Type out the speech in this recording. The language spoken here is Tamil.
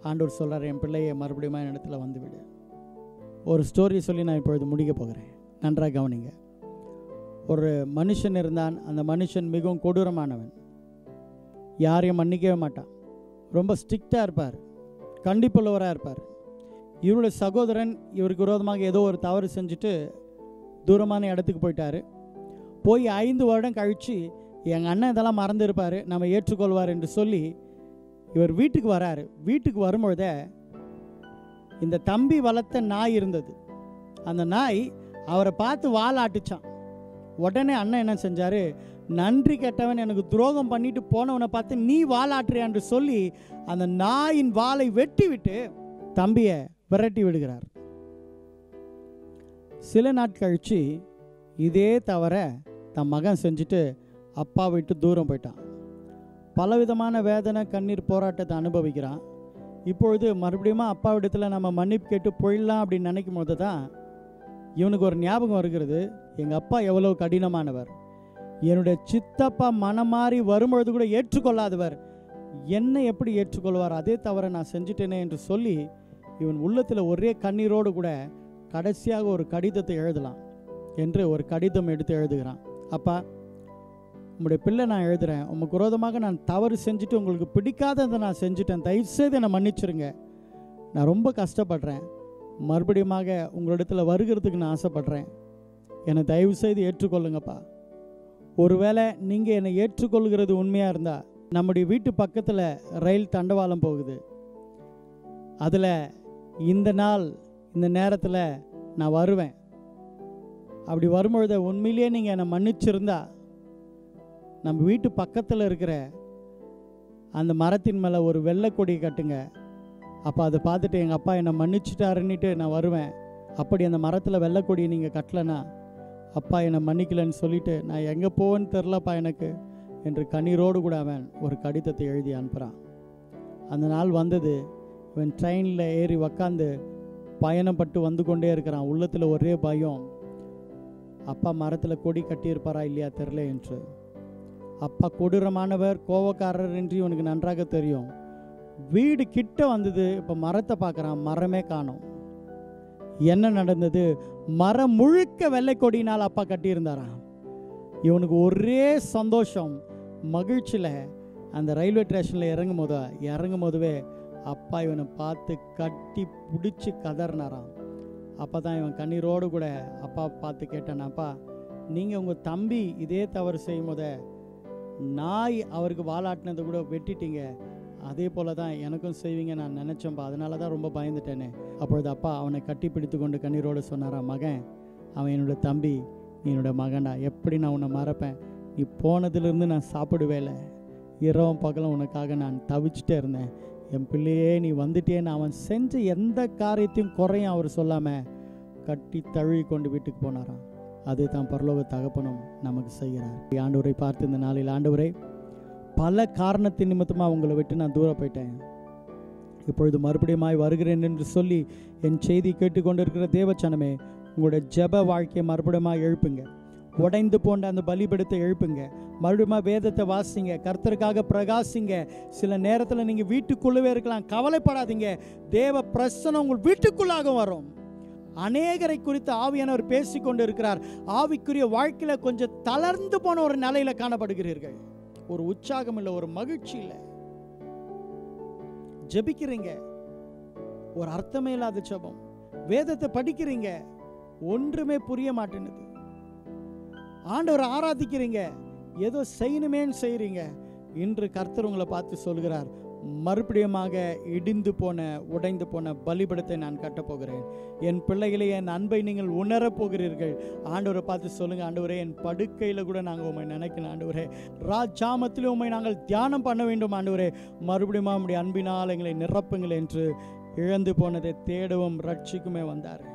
ஆண்டவர் சொல்கிறார் என் பிள்ளையை மறுபடியும் என் இடத்துல வந்து விடு ஒரு ஸ்டோரி சொல்லி நான் இப்பொழுது முடிக்க போகிறேன் நன்றாக கவனிங்க ஒரு மனுஷன் இருந்தான் அந்த மனுஷன் மிகவும் கொடூரமானவன் யாரையும் மன்னிக்கவே மாட்டான் ரொம்ப ஸ்ட்ரிக்டாக இருப்பார் கண்டிப்புள்ளவராக இருப்பார் இவருடைய சகோதரன் இவருக்கு விரோதமாக ஏதோ ஒரு தவறு செஞ்சுட்டு தூரமான இடத்துக்கு போயிட்டாரு போய் ஐந்து வருடம் கழித்து எங்கள் அண்ணன் இதெல்லாம் மறந்துருப்பார் நம்ம ஏற்றுக்கொள்வார் என்று சொல்லி இவர் வீட்டுக்கு வராரு வீட்டுக்கு வரும்பொழுதே இந்த தம்பி வளர்த்த நாய் இருந்தது அந்த நாய் அவரை பார்த்து வாலாட்டுச்சான் உடனே அண்ணன் என்ன செஞ்சார் நன்றி கெட்டவன் எனக்கு துரோகம் பண்ணிட்டு போனவனை பார்த்து நீ வாலாட்டுறியான்னு சொல்லி அந்த நாயின் வாலை வெட்டி விட்டு தம்பியை விரட்டி விடுகிறார் சில நாட் கழிச்சு இதே தவிர தன் மகன் செஞ்சுட்டு அப்பா விட்டு தூரம் போயிட்டான் பலவிதமான வேதனை கண்ணீர் போராட்டத்தை அனுபவிக்கிறான் இப்பொழுது மறுபடியும் அப்பா இடத்துல நம்ம மன்னிப்பு கேட்டு போயிடலாம் அப்படின்னு நினைக்கும் போது தான் இவனுக்கு ஒரு ஞாபகம் வருகிறது எங்கள் அப்பா எவ்வளோ கடினமானவர் என்னுடைய சித்தப்பா மனம் மாறி வரும்பொழுது கூட ஏற்றுக்கொள்ளாதவர் என்னை எப்படி ஏற்றுக்கொள்வார் அதே தவிர நான் செஞ்சுட்டேனே என்று சொல்லி இவன் உள்ளத்தில் ஒரே கண்ணீரோடு கூட கடைசியாக ஒரு கடிதத்தை எழுதலாம் என்று ஒரு கடிதம் எடுத்து எழுதுகிறான் அப்பா உங்களுடைய பிள்ளை நான் எழுதுகிறேன் உமக்கு விரோதமாக நான் தவறு செஞ்சுட்டு உங்களுக்கு பிடிக்காததை நான் செஞ்சுட்டேன் தயவுசெய்து என்னை மன்னிச்சிருங்க நான் ரொம்ப கஷ்டப்படுறேன் மறுபடியுமாக உங்களிடத்தில் வருகிறதுக்கு நான் ஆசைப்படுறேன் என்னை தயவுசெய்து ஏற்றுக்கொள்ளுங்கப்பா ஒருவேளை நீங்கள் என்னை ஏற்றுக்கொள்கிறது உண்மையாக இருந்தால் நம்முடைய வீட்டு பக்கத்தில் ரயில் தண்டவாளம் போகுது அதில் இந்த நாள் இந்த நேரத்தில் நான் வருவேன் அப்படி வரும்பொழுது உண்மையிலேயே நீங்கள் என்னை மன்னிச்சிருந்தா நம்ம வீட்டு பக்கத்தில் இருக்கிற அந்த மரத்தின் மேலே ஒரு வெள்ளைக்கொடி கட்டுங்க அப்போ அதை பார்த்துட்டு எங்கள் அப்பா என்னை மன்னிச்சிட்டாருன்னுட்டு நான் வருவேன் அப்படி அந்த மரத்தில் வெள்ளைக்கொடியை நீங்கள் கட்டலைன்னா அப்பா என்னை மன்னிக்கலைன்னு சொல்லிட்டு நான் எங்கே போவேன்னு தெரிலப்பா எனக்கு என்று கண்ணீரோடு கூட அவன் ஒரு கடிதத்தை எழுதி அனுப்புகிறான் அந்த நாள் வந்தது இவன் ட்ரெயினில் ஏறி உக்காந்து பயணப்பட்டு வந்து கொண்டே இருக்கிறான் உள்ளத்தில் ஒரே பயம் அப்பா மரத்தில் கொடி கட்டியிருப்பாரா இல்லையா தெரில என்று அப்பா கொடூரமானவர் கோவக்காரர் என்று இவனுக்கு நன்றாக தெரியும் வீடு கிட்ட வந்தது இப்போ மரத்தை பார்க்குறான் மரமே காணோம் என்ன நடந்தது மரம் முழுக்க வெள்ளை கொடியினால் அப்பா கட்டியிருந்தாராம் இவனுக்கு ஒரே சந்தோஷம் மகிழ்ச்சியில் அந்த ரயில்வே ஸ்டேஷனில் இறங்கும் போது இறங்கும் போதுவே அப்பா இவனை பார்த்து கட்டி பிடிச்சி கதறினாராம் அப்போ தான் இவன் கண்ணீரோடு கூட அப்பா பார்த்து கேட்டான் அப்பா நீங்கள் உங்கள் தம்பி இதே தவறு செய்யும் போத நாய் அவருக்கு வாலாட்டினதை கூட வெட்டிட்டீங்க அதே போல தான் எனக்கும் செய்வீங்க நான் நினச்சேன்ப்பா அதனால தான் ரொம்ப பயந்துட்டேனே அப்பொழுது அப்பா அவனை கட்டி பிடித்து கொண்டு கண்ணீரோடு சொன்னாரா மகன் அவன் என்னோட தம்பி நீ என்னோட மகன்டா எப்படி நான் உன்னை மறப்பேன் நீ போனதுலேருந்து நான் சாப்பிடுவேல இரவும் பகலும் உனக்காக நான் தவிச்சிட்டே இருந்தேன் என் பிள்ளையே நீ வந்துட்டேன்னு அவன் செஞ்ச எந்த காரியத்தையும் குறையும் அவர் சொல்லாமல் கட்டி தழுவி கொண்டு வீட்டுக்கு போனாராம் அதே தான் பரலோக தகப்பனும் நமக்கு செய்கிறார் ஆண்டவரை பார்த்து இந்த நாளில் ஆண்டவரை பல காரணத்தின் நிமித்தமாக உங்களை விட்டு நான் தூரம் போயிட்டேன் இப்பொழுது மறுபடியுமாய் வருகிறேன் என்று சொல்லி என் செய்தி கேட்டுக்கொண்டிருக்கிற தேவச்சனமே உங்களுடைய ஜெப வாழ்க்கையை மறுபடியுமாக எழுப்புங்க உடைந்து போன்ற அந்த பலிபடத்தை எழுப்புங்க மறுபடியும் வேதத்தை வாசிங்க கர்த்தருக்காக பிரகாசிங்க சில நேரத்தில் நீங்கள் வீட்டுக்குள்ளவே இருக்கலாம் கவலைப்படாதீங்க தேவ பிரசனம் உங்கள் வீட்டுக்குள்ளாக வரும் அநேகரை குறித்து ஆவியானவர் பேசிக்கொண்டு இருக்கிறார் ஆவிக்குரிய வாழ்க்கையில் கொஞ்சம் தளர்ந்து போன ஒரு நிலையில காணப்படுகிறீர்கள் ஒரு உற்சாகம் இல்லை ஒரு மகிழ்ச்சி இல்லை ஜெபிக்கிறீங்க ஒரு அர்த்தமே இல்லாத ஜெபம் வேதத்தை படிக்கிறீங்க ஒன்றுமே புரிய மாட்டேனுது ஆண்டவரை ஆராதிக்கிறீங்க ஏதோ செய்யணுமேன்னு செய்கிறீங்க இன்று கர்த்தர் உங்களை பார்த்து சொல்கிறார் மறுபடியுமாக இடிந்து போன உடைந்து போன பலிபடத்தை நான் கட்டப் போகிறேன் என் பிள்ளைகளை என் அன்பை நீங்கள் உணரப் போகிறீர்கள் ஆண்டவரை பார்த்து சொல்லுங்க ஆண்டவரே என் படுக்கையில் கூட நாங்கள் உண்மை நினைக்கணும் ஆண்டவரே ராஜாமத்திலே உண்மை நாங்கள் தியானம் பண்ண வேண்டும் ஆண்டவரே மறுபடியும் உம்முடைய அன்பினால் எங்களை நிரப்புங்கள் என்று இழந்து போனதை தேடவும் ரட்சிக்குமே வந்தார்